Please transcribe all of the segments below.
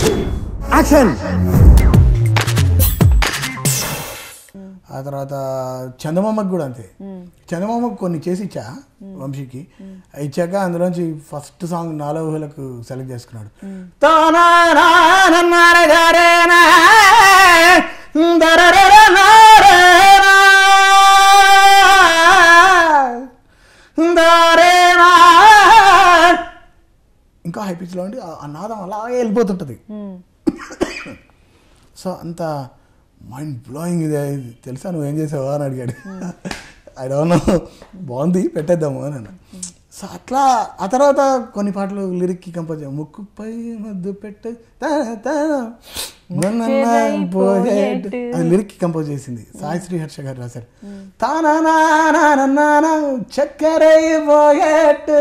Action ఆ తర్వాత చందమామకి కూడా అంతే చందమామకు కొన్ని చేసి ఇచ్చా వంశీకి ఇచ్చాక అందులోంచి ఫస్ట్ సాంగ్ నాలో ఊహలకు సెలెక్ట్ చేసుకున్నాడు తానా నా నన్నారే గారే నా, దరరర నారే నా, దారే నా. ఇంకా హై పిచ్లో ఉండి ఆ- ఆ నాదం అలాగే వెళ్ళిపోతుంటుంది సో అంత మైండ్ బ్లోయింగ్ ఇది ఇది తెలుసా నువ్వు ఏం చేసావా అని అడిగాడు ఐ డోంట్ నో బాగుంది పెట్టేద్దాము అని అన్నా సో అట్లా ఆ తర్వాత కొన్ని పాటలు లిరిక్కి కంపోజ్ ముక్కుపై మద్దు పెట్టే తా- తా- నన్నన్న పోయేట్టు. అది లిరిక్ కంపోజ్ చేసింది సాయి శ్రీ హర్ష గారు రాశారు తానా నానా చక్కరై పోయేట్టు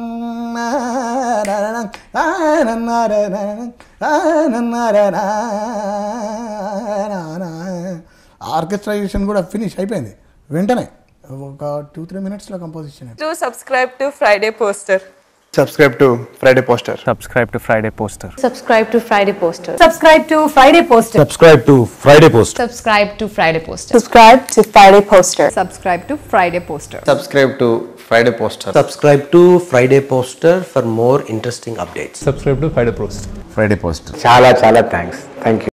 ఆర్కెస్ట్రైజేషన్ కూడా ఫినిష్ అయిపోయింది వెంటనే ఒక టూ త్రీ మినిట్స్లో composition Do subscribe to Friday Poster. subscribe to Friday Poster. subscribe to Friday Poster. Subscribe to Friday Poster. Subscribe to Friday Poster. subscribe to Friday Post. Subscribe to Friday Poster. Subscribe to Friday Poster. Subscribe to Friday Poster. Subscribe to Friday Poster. Subscribe to Friday Poster for more interesting updates. Subscribe to Friday Post. Friday Poster. చాలా చాలా thanks thank you